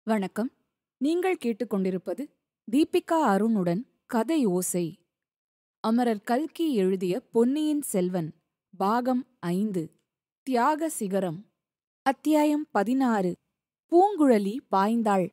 வணக்கம் நீங்கள் கேட்டுக்கொண்டிருப்பது தீபிகா அருணுடன் கதை ஓசை அமரர் கல்கி எழுதிய பொன்னியின் செல்வன் பாகம் ஐந்து தியாக சிகரம் அத்தியாயம் பதினாறு பூங்குழலி பாய்ந்தாள்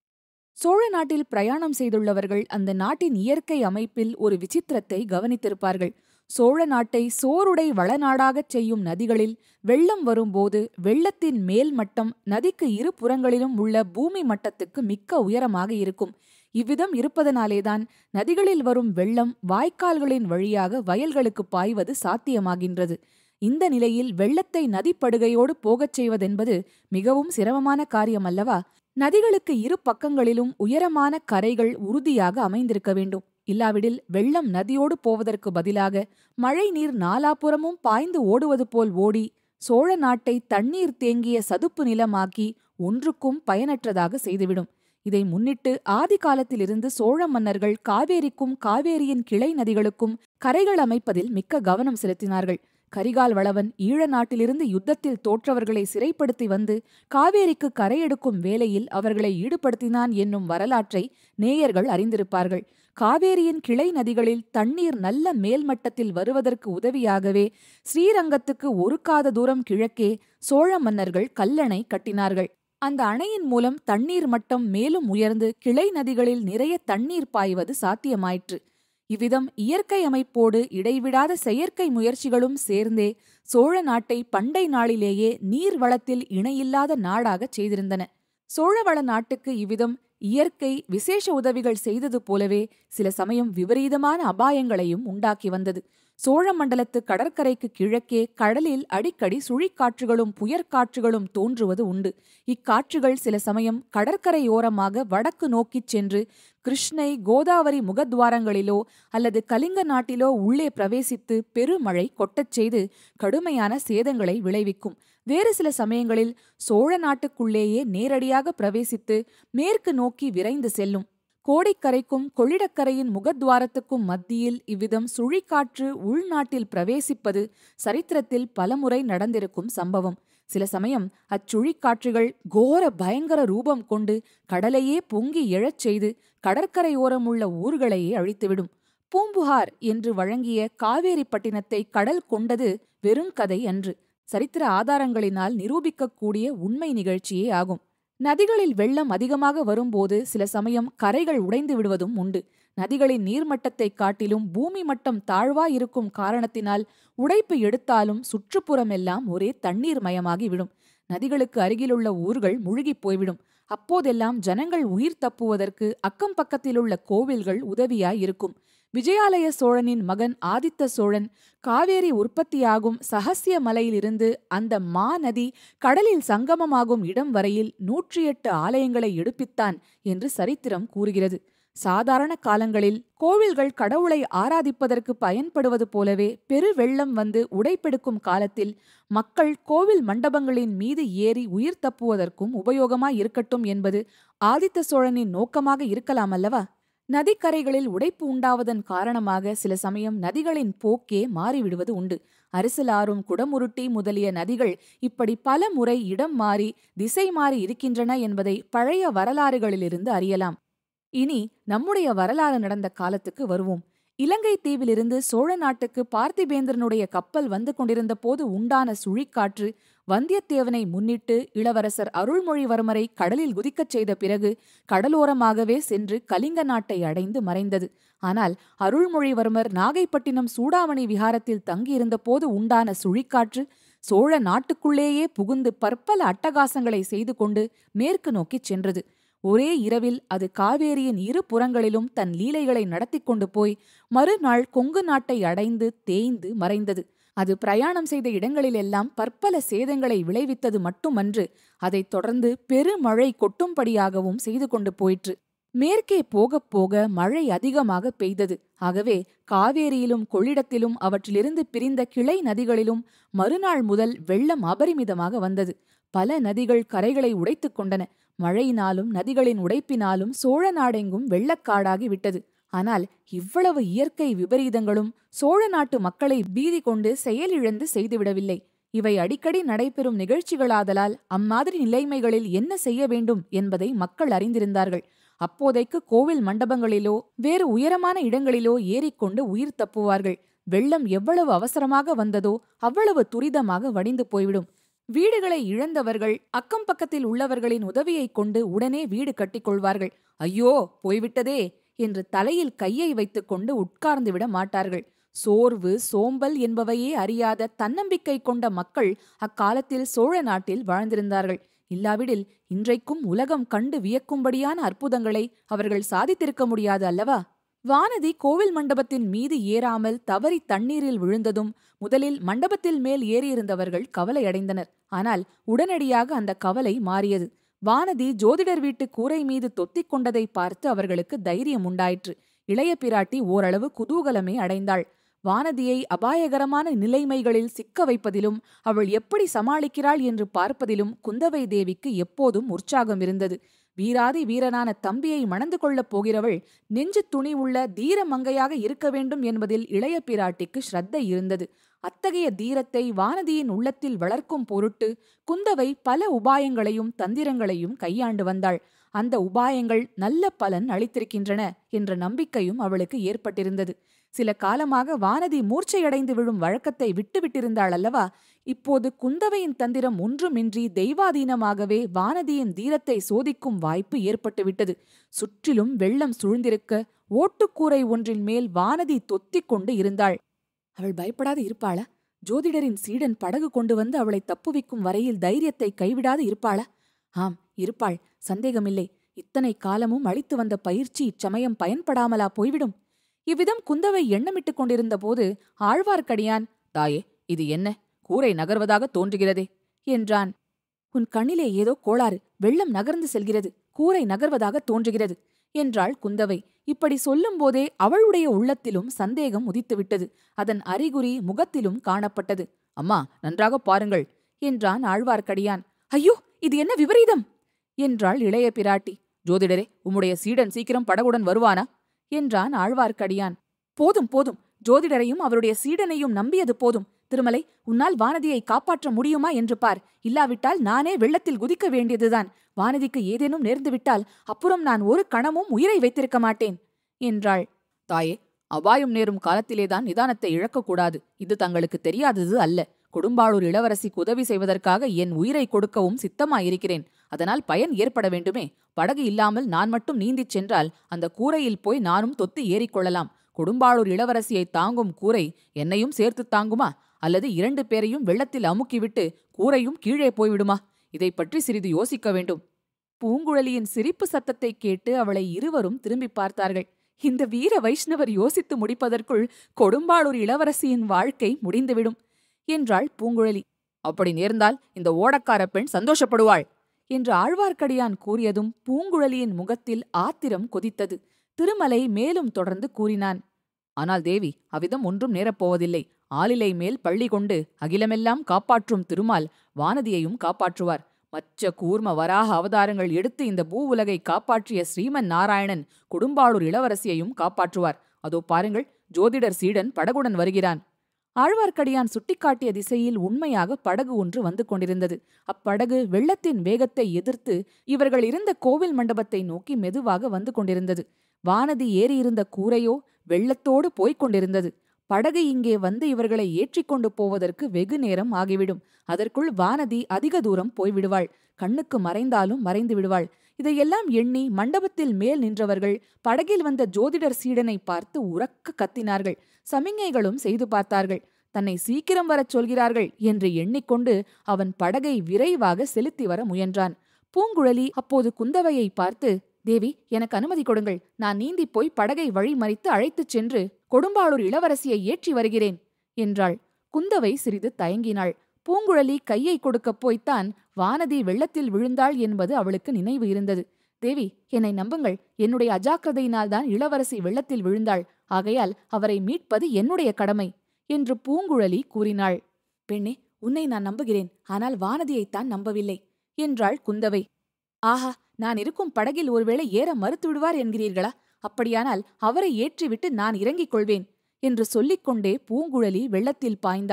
சோழ நாட்டில் பிரயாணம் செய்துள்ளவர்கள் அந்த நாட்டின் இயற்கை அமைப்பில் ஒரு விசித்திரத்தை கவனித்திருப்பார்கள் சோழ நாட்டை சோறுடை வளநாடாகச் செய்யும் நதிகளில் வெள்ளம் வரும்போது வெள்ளத்தின் மேல் மட்டம் நதிக்கு இரு புறங்களிலும் உள்ள பூமி மட்டத்துக்கு மிக்க உயரமாக இருக்கும் இவ்விதம் இருப்பதனாலேதான் நதிகளில் வரும் வெள்ளம் வாய்க்கால்களின் வழியாக வயல்களுக்கு பாய்வது சாத்தியமாகின்றது இந்த நிலையில் வெள்ளத்தை நதிப்படுகையோடு போகச் செய்வதென்பது மிகவும் சிரமமான காரியமல்லவா நதிகளுக்கு இரு பக்கங்களிலும் உயரமான கரைகள் உறுதியாக அமைந்திருக்க வேண்டும் இல்லாவிடில் வெள்ளம் நதியோடு போவதற்கு பதிலாக மழை நீர் நாலாபுறமும் பாய்ந்து ஓடுவது போல் ஓடி சோழ நாட்டை தண்ணீர் தேங்கிய சதுப்பு நிலமாக்கி ஒன்றுக்கும் பயனற்றதாக செய்துவிடும் இதை முன்னிட்டு ஆதி காலத்திலிருந்து சோழ மன்னர்கள் காவேரிக்கும் காவேரியின் கிளை நதிகளுக்கும் கரைகள் அமைப்பதில் மிக்க கவனம் செலுத்தினார்கள் கரிகால் வளவன் ஈழ நாட்டிலிருந்து யுத்தத்தில் தோற்றவர்களை சிறைப்படுத்தி வந்து காவேரிக்கு கரையெடுக்கும் வேலையில் அவர்களை ஈடுபடுத்தினான் என்னும் வரலாற்றை நேயர்கள் அறிந்திருப்பார்கள் காவேரியின் கிளை நதிகளில் தண்ணீர் நல்ல மேல்மட்டத்தில் வருவதற்கு உதவியாகவே ஸ்ரீரங்கத்துக்கு ஒரு காத தூரம் கிழக்கே சோழ மன்னர்கள் கல்லணை கட்டினார்கள் அந்த அணையின் மூலம் தண்ணீர் மட்டம் மேலும் உயர்ந்து கிளை நதிகளில் நிறைய தண்ணீர் பாய்வது சாத்தியமாயிற்று இவ்விதம் இயற்கை அமைப்போடு இடைவிடாத செயற்கை முயற்சிகளும் சேர்ந்தே சோழ நாட்டை பண்டை நாளிலேயே நீர் வளத்தில் இணையில்லாத நாடாகச் செய்திருந்தன சோழவள நாட்டுக்கு இவ்விதம் இயற்கை விசேஷ உதவிகள் செய்தது போலவே சில சமயம் விபரீதமான அபாயங்களையும் உண்டாக்கி வந்தது சோழ மண்டலத்து கடற்கரைக்கு கிழக்கே கடலில் அடிக்கடி சுழிக்காற்றுகளும் புயற்காற்றுகளும் தோன்றுவது உண்டு இக்காற்றுகள் சில சமயம் கடற்கரையோரமாக வடக்கு நோக்கிச் சென்று கிருஷ்ணை கோதாவரி முகத்வாரங்களிலோ அல்லது கலிங்க நாட்டிலோ உள்ளே பிரவேசித்து பெருமழை கொட்டச் செய்து கடுமையான சேதங்களை விளைவிக்கும் வேறு சில சமயங்களில் சோழ நாட்டுக்குள்ளேயே நேரடியாக பிரவேசித்து மேற்கு நோக்கி விரைந்து செல்லும் கோடிக்கரைக்கும் கொள்ளிடக்கரையின் முகத்வாரத்துக்கும் மத்தியில் இவ்விதம் சுழிக்காற்று உள்நாட்டில் பிரவேசிப்பது சரித்திரத்தில் பலமுறை நடந்திருக்கும் சம்பவம் சில சமயம் அச்சுழிக்காற்றுகள் கோர பயங்கர ரூபம் கொண்டு கடலையே பொங்கி எழச் செய்து கடற்கரையோரமுள்ள ஊர்களையே அழித்துவிடும் பூம்புகார் என்று வழங்கிய காவேரிப்பட்டினத்தை கடல் கொண்டது வெறுங்கதை அன்று சரித்திர ஆதாரங்களினால் நிரூபிக்கக்கூடிய உண்மை நிகழ்ச்சியே ஆகும் நதிகளில் வெள்ளம் அதிகமாக வரும்போது சில சமயம் கரைகள் உடைந்து விடுவதும் உண்டு நதிகளின் நீர்மட்டத்தைக் காட்டிலும் பூமி மட்டம் தாழ்வாயிருக்கும் காரணத்தினால் உடைப்பு எடுத்தாலும் சுற்றுப்புறமெல்லாம் ஒரே தண்ணீர் மயமாகி விடும் நதிகளுக்கு அருகிலுள்ள ஊர்கள் முழுகிப் போய்விடும் அப்போதெல்லாம் ஜனங்கள் உயிர் தப்புவதற்கு அக்கம் பக்கத்திலுள்ள கோவில்கள் உதவியாயிருக்கும் விஜயாலய சோழனின் மகன் ஆதித்த சோழன் காவேரி உற்பத்தியாகும் சகசிய மலையிலிருந்து அந்த மா நதி கடலில் சங்கமமாகும் இடம் வரையில் நூற்றி எட்டு ஆலயங்களை எடுப்பித்தான் என்று சரித்திரம் கூறுகிறது சாதாரண காலங்களில் கோவில்கள் கடவுளை ஆராதிப்பதற்கு பயன்படுவது போலவே பெரு வெள்ளம் வந்து உடைப்பெடுக்கும் காலத்தில் மக்கள் கோவில் மண்டபங்களின் மீது ஏறி உயிர் தப்புவதற்கும் உபயோகமாய் இருக்கட்டும் என்பது ஆதித்த சோழனின் நோக்கமாக இருக்கலாம் அல்லவா நதிக்கரைகளில் உடைப்பு உண்டாவதன் காரணமாக சில சமயம் நதிகளின் போக்கே மாறிவிடுவது உண்டு அரசலாறும் குடமுருட்டி முதலிய நதிகள் இப்படி பல முறை இடம் மாறி திசை மாறி இருக்கின்றன என்பதை பழைய வரலாறுகளிலிருந்து அறியலாம் இனி நம்முடைய வரலாறு நடந்த காலத்துக்கு வருவோம் இலங்கை தீவிலிருந்து சோழ நாட்டுக்கு பார்த்திபேந்திரனுடைய கப்பல் வந்து கொண்டிருந்த போது உண்டான சுழிக்காற்று வந்தியத்தேவனை முன்னிட்டு இளவரசர் அருள்மொழிவர்மரை கடலில் குதிக்கச் செய்த பிறகு கடலோரமாகவே சென்று கலிங்க நாட்டை அடைந்து மறைந்தது ஆனால் அருள்மொழிவர்மர் நாகைப்பட்டினம் சூடாமணி விகாரத்தில் தங்கியிருந்த போது உண்டான சுழிக்காற்று சோழ நாட்டுக்குள்ளேயே புகுந்து பற்பல அட்டகாசங்களை செய்து கொண்டு மேற்கு நோக்கிச் சென்றது ஒரே இரவில் அது காவேரியின் இரு புறங்களிலும் தன் லீலைகளை நடத்தி கொண்டு போய் மறுநாள் கொங்கு நாட்டை அடைந்து தேய்ந்து மறைந்தது அது பிரயாணம் செய்த இடங்களிலெல்லாம் பற்பல சேதங்களை விளைவித்தது மட்டுமன்று அதைத் தொடர்ந்து பெருமழை கொட்டும்படியாகவும் செய்து கொண்டு போயிற்று மேற்கே போகப் போக மழை அதிகமாக பெய்தது ஆகவே காவேரியிலும் கொள்ளிடத்திலும் அவற்றிலிருந்து பிரிந்த கிளை நதிகளிலும் மறுநாள் முதல் வெள்ளம் அபரிமிதமாக வந்தது பல நதிகள் கரைகளை உடைத்துக் கொண்டன மழையினாலும் நதிகளின் உடைப்பினாலும் சோழ நாடெங்கும் வெள்ளக்காடாகி விட்டது ஆனால் இவ்வளவு இயற்கை விபரீதங்களும் சோழ நாட்டு மக்களை பீதி கொண்டு செயலிழந்து செய்துவிடவில்லை இவை அடிக்கடி நடைபெறும் நிகழ்ச்சிகளாதலால் அம்மாதிரி நிலைமைகளில் என்ன செய்ய வேண்டும் என்பதை மக்கள் அறிந்திருந்தார்கள் அப்போதைக்கு கோவில் மண்டபங்களிலோ வேறு உயரமான இடங்களிலோ ஏறிக்கொண்டு உயிர் தப்புவார்கள் வெள்ளம் எவ்வளவு அவசரமாக வந்ததோ அவ்வளவு துரிதமாக வடிந்து போய்விடும் வீடுகளை இழந்தவர்கள் அக்கம் பக்கத்தில் உள்ளவர்களின் உதவியைக் கொண்டு உடனே வீடு கட்டிக்கொள்வார்கள் ஐயோ போய்விட்டதே என்று தலையில் கையை வைத்துக்கொண்டு உட்கார்ந்து விட மாட்டார்கள் சோர்வு சோம்பல் என்பவையே அறியாத தன்னம்பிக்கை கொண்ட மக்கள் அக்காலத்தில் சோழ நாட்டில் வாழ்ந்திருந்தார்கள் இல்லாவிடில் இன்றைக்கும் உலகம் கண்டு வியக்கும்படியான அற்புதங்களை அவர்கள் சாதித்திருக்க முடியாது அல்லவா வானதி கோவில் மண்டபத்தின் மீது ஏறாமல் தவறி தண்ணீரில் விழுந்ததும் முதலில் மண்டபத்தில் மேல் ஏறியிருந்தவர்கள் கவலையடைந்தனர் ஆனால் உடனடியாக அந்த கவலை மாறியது வானதி ஜோதிடர் வீட்டு கூரை மீது தொத்திக் கொண்டதை பார்த்து அவர்களுக்கு தைரியம் உண்டாயிற்று இளைய பிராட்டி ஓரளவு குதூகலமே அடைந்தாள் வானதியை அபாயகரமான நிலைமைகளில் சிக்க வைப்பதிலும் அவள் எப்படி சமாளிக்கிறாள் என்று பார்ப்பதிலும் குந்தவை தேவிக்கு எப்போதும் உற்சாகம் இருந்தது வீராதி வீரனான தம்பியை மணந்து கொள்ளப் போகிறவள் நெஞ்சு துணி உள்ள தீர மங்கையாக இருக்க வேண்டும் என்பதில் இளைய பிராட்டிக்கு ஸ்ரத்தை இருந்தது அத்தகைய தீரத்தை வானதியின் உள்ளத்தில் வளர்க்கும் பொருட்டு குந்தவை பல உபாயங்களையும் தந்திரங்களையும் கையாண்டு வந்தாள் அந்த உபாயங்கள் நல்ல பலன் அளித்திருக்கின்றன என்ற நம்பிக்கையும் அவளுக்கு ஏற்பட்டிருந்தது சில காலமாக வானதி மூர்ச்சையடைந்து விழும் வழக்கத்தை விட்டுவிட்டிருந்தாள் அல்லவா இப்போது குந்தவையின் தந்திரம் ஒன்றுமின்றி தெய்வாதீனமாகவே வானதியின் தீரத்தை சோதிக்கும் வாய்ப்பு ஏற்பட்டுவிட்டது சுற்றிலும் வெள்ளம் சூழ்ந்திருக்க ஓட்டுக்கூரை ஒன்றின் மேல் வானதி தொத்திக் கொண்டு இருந்தாள் அவள் பயப்படாது இருப்பாளா ஜோதிடரின் சீடன் படகு கொண்டு வந்து அவளை தப்புவிக்கும் வரையில் தைரியத்தை கைவிடாது இருப்பாளா ஆம் இருப்பாள் சந்தேகமில்லை இத்தனை காலமும் அளித்து வந்த பயிற்சி இச்சமயம் பயன்படாமலா போய்விடும் இவ்விதம் குந்தவை எண்ணமிட்டுக் கொண்டிருந்த போது ஆழ்வார்க்கடியான் தாயே இது என்ன கூரை நகர்வதாக தோன்றுகிறதே என்றான் உன் கண்ணிலே ஏதோ கோளாறு வெள்ளம் நகர்ந்து செல்கிறது கூரை நகர்வதாக தோன்றுகிறது என்றாள் குந்தவை இப்படி சொல்லும்போதே அவளுடைய உள்ளத்திலும் சந்தேகம் உதித்துவிட்டது அதன் அறிகுறி முகத்திலும் காணப்பட்டது அம்மா நன்றாக பாருங்கள் என்றான் ஆழ்வார்க்கடியான் ஐயோ இது என்ன விபரீதம் என்றாள் இளைய பிராட்டி ஜோதிடரே உம்முடைய சீடன் சீக்கிரம் படகுடன் வருவானா என்றான் ஆழ்வார்க்கடியான் போதும் போதும் ஜோதிடரையும் அவருடைய சீடனையும் நம்பியது போதும் திருமலை உன்னால் வானதியை காப்பாற்ற முடியுமா என்று பார் இல்லாவிட்டால் நானே வெள்ளத்தில் குதிக்க வேண்டியதுதான் வானதிக்கு ஏதேனும் நேர்ந்துவிட்டால் அப்புறம் நான் ஒரு கணமும் உயிரை வைத்திருக்க மாட்டேன் என்றாள் தாயே அபாயம் நேரும் காலத்திலேதான் நிதானத்தை இழக்கக்கூடாது இது தங்களுக்கு தெரியாதது அல்ல கொடும்பாளூர் இளவரசிக்கு உதவி செய்வதற்காக என் உயிரை கொடுக்கவும் சித்தமாயிருக்கிறேன் அதனால் பயன் ஏற்பட வேண்டுமே படகு இல்லாமல் நான் மட்டும் நீந்திச் சென்றால் அந்த கூரையில் போய் நானும் தொத்து ஏறிக்கொள்ளலாம் கொடும்பாளூர் இளவரசியை தாங்கும் கூரை என்னையும் சேர்த்து தாங்குமா அல்லது இரண்டு பேரையும் வெள்ளத்தில் அமுக்கிவிட்டு கூரையும் கீழே போய்விடுமா இதை பற்றி சிறிது யோசிக்க வேண்டும் பூங்குழலியின் சிரிப்பு சத்தத்தை கேட்டு அவளை இருவரும் திரும்பி பார்த்தார்கள் இந்த வீர வைஷ்ணவர் யோசித்து முடிப்பதற்குள் கொடும்பாளூர் இளவரசியின் வாழ்க்கை முடிந்துவிடும் என்றாள் பூங்குழலி அப்படி நேர்ந்தால் இந்த ஓடக்கார பெண் சந்தோஷப்படுவாள் என்று ஆழ்வார்க்கடியான் கூறியதும் பூங்குழலியின் முகத்தில் ஆத்திரம் கொதித்தது திருமலை மேலும் தொடர்ந்து கூறினான் ஆனால் தேவி அவ்விதம் ஒன்றும் நேரப்போவதில்லை ஆலிலை மேல் பள்ளி கொண்டு அகிலமெல்லாம் காப்பாற்றும் திருமால் வானதியையும் காப்பாற்றுவார் மற்ற கூர்ம வராக அவதாரங்கள் எடுத்து இந்த பூ உலகை காப்பாற்றிய ஸ்ரீமன் நாராயணன் குடும்பாளூர் இளவரசியையும் காப்பாற்றுவார் அதோ பாருங்கள் ஜோதிடர் சீடன் படகுடன் வருகிறான் ஆழ்வார்க்கடியான் சுட்டிக்காட்டிய திசையில் உண்மையாக படகு ஒன்று வந்து கொண்டிருந்தது அப்படகு வெள்ளத்தின் வேகத்தை எதிர்த்து இவர்கள் இருந்த கோவில் மண்டபத்தை நோக்கி மெதுவாக வந்து கொண்டிருந்தது வானதி ஏறியிருந்த கூரையோ வெள்ளத்தோடு போய்க் கொண்டிருந்தது படகு இங்கே வந்து இவர்களை ஏற்றிக்கொண்டு போவதற்கு வெகு நேரம் ஆகிவிடும் அதற்குள் வானதி அதிக தூரம் போய்விடுவாள் கண்ணுக்கு மறைந்தாலும் மறைந்து விடுவாள் இதையெல்லாம் எண்ணி மண்டபத்தில் மேல் நின்றவர்கள் படகில் வந்த ஜோதிடர் சீடனை பார்த்து உறக்க கத்தினார்கள் சமிஞ்ஞைகளும் செய்து பார்த்தார்கள் தன்னை சீக்கிரம் வரச் சொல்கிறார்கள் என்று எண்ணிக்கொண்டு அவன் படகை விரைவாக செலுத்தி வர முயன்றான் பூங்குழலி அப்போது குந்தவையை பார்த்து தேவி எனக்கு அனுமதி கொடுங்கள் நான் நீந்தி போய் படகை வழிமறித்து அழைத்துச் சென்று கொடும்பாளூர் இளவரசியை ஏற்றி வருகிறேன் என்றாள் குந்தவை சிறிது தயங்கினாள் பூங்குழலி கையை கொடுக்கப் போய்த்தான் வானதி வெள்ளத்தில் விழுந்தாள் என்பது அவளுக்கு நினைவு இருந்தது தேவி என்னை நம்புங்கள் என்னுடைய அஜாக்கிரதையினால்தான் இளவரசி வெள்ளத்தில் விழுந்தாள் ஆகையால் அவரை மீட்பது என்னுடைய கடமை என்று பூங்குழலி கூறினாள் பெண்ணே உன்னை நான் நம்புகிறேன் ஆனால் வானதியைத்தான் நம்பவில்லை என்றாள் குந்தவை ஆஹா நான் இருக்கும் படகில் ஒருவேளை ஏற மறுத்து விடுவார் என்கிறீர்களா அப்படியானால் அவரை ஏற்றிவிட்டு நான் இறங்கிக் கொள்வேன் என்று சொல்லிக்கொண்டே பூங்குழலி வெள்ளத்தில் பாய்ந்தாள்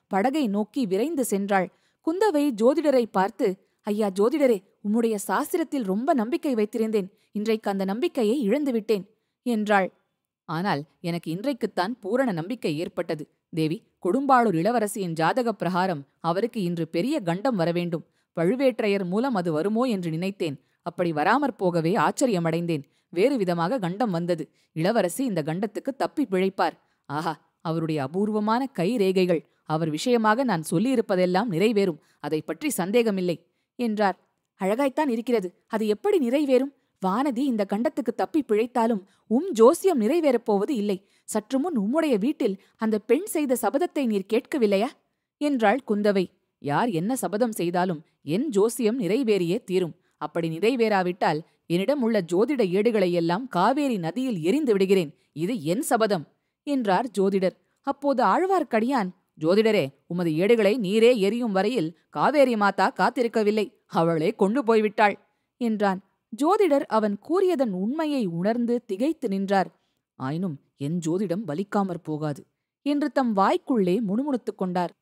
படகை நோக்கி விரைந்து சென்றாள் குந்தவை ஜோதிடரை பார்த்து ஐயா ஜோதிடரே உம்முடைய சாஸ்திரத்தில் ரொம்ப நம்பிக்கை வைத்திருந்தேன் இன்றைக்கு அந்த நம்பிக்கையை இழந்துவிட்டேன் என்றாள் ஆனால் எனக்கு இன்றைக்குத்தான் பூரண நம்பிக்கை ஏற்பட்டது தேவி கொடும்பாளூர் இளவரசியின் ஜாதக பிரகாரம் அவருக்கு இன்று பெரிய கண்டம் வரவேண்டும் பழுவேற்றையர் மூலம் அது வருமோ என்று நினைத்தேன் அப்படி வராமற் போகவே ஆச்சரியமடைந்தேன் வேறு விதமாக கண்டம் வந்தது இளவரசி இந்த கண்டத்துக்கு தப்பி பிழைப்பார் ஆஹா அவருடைய அபூர்வமான கை ரேகைகள் அவர் விஷயமாக நான் சொல்லியிருப்பதெல்லாம் நிறைவேறும் அதை பற்றி சந்தேகமில்லை என்றார் அழகாய்த்தான் இருக்கிறது அது எப்படி நிறைவேறும் வானதி இந்த கண்டத்துக்கு தப்பி பிழைத்தாலும் உம் ஜோசியம் நிறைவேறப் போவது இல்லை சற்று முன் உம்முடைய வீட்டில் அந்த பெண் செய்த சபதத்தை நீர் கேட்கவில்லையா என்றாள் குந்தவை யார் என்ன சபதம் செய்தாலும் என் ஜோசியம் நிறைவேறியே தீரும் அப்படி நிறைவேறாவிட்டால் என்னிடம் உள்ள ஜோதிட ஏடுகளையெல்லாம் காவேரி நதியில் எரிந்து விடுகிறேன் இது என் சபதம் என்றார் ஜோதிடர் அப்போது ஆழ்வார்க்கடியான் ஜோதிடரே உமது ஏடுகளை நீரே எரியும் வரையில் காவேரி மாதா காத்திருக்கவில்லை அவளே கொண்டு போய்விட்டாள் என்றான் ஜோதிடர் அவன் கூறியதன் உண்மையை உணர்ந்து திகைத்து நின்றார் ஆயினும் என் ஜோதிடம் பலிக்காமற் போகாது என்று தம் வாய்க்குள்ளே முணுமுணுத்துக் கொண்டார்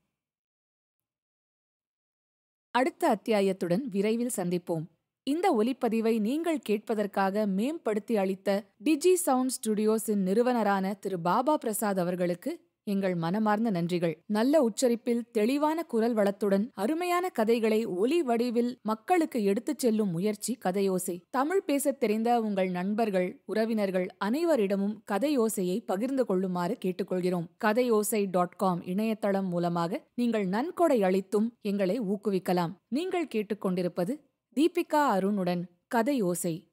அடுத்த அத்தியாயத்துடன் விரைவில் சந்திப்போம் இந்த ஒலிப்பதிவை நீங்கள் கேட்பதற்காக மேம்படுத்தி அளித்த டிஜி சவுண்ட் ஸ்டுடியோஸின் நிறுவனரான திரு பாபா பிரசாத் அவர்களுக்கு எங்கள் மனமார்ந்த நன்றிகள் நல்ல உச்சரிப்பில் தெளிவான குரல் வளத்துடன் அருமையான கதைகளை ஒலி வடிவில் மக்களுக்கு எடுத்துச் செல்லும் முயற்சி கதையோசை தமிழ் பேசத் தெரிந்த உங்கள் நண்பர்கள் உறவினர்கள் அனைவரிடமும் கதையோசையை பகிர்ந்து கொள்ளுமாறு கேட்டுக்கொள்கிறோம் கதையோசை டாட் காம் இணையதளம் மூலமாக நீங்கள் நன்கொடை அளித்தும் எங்களை ஊக்குவிக்கலாம் நீங்கள் கேட்டுக்கொண்டிருப்பது தீபிகா அருணுடன் கதையோசை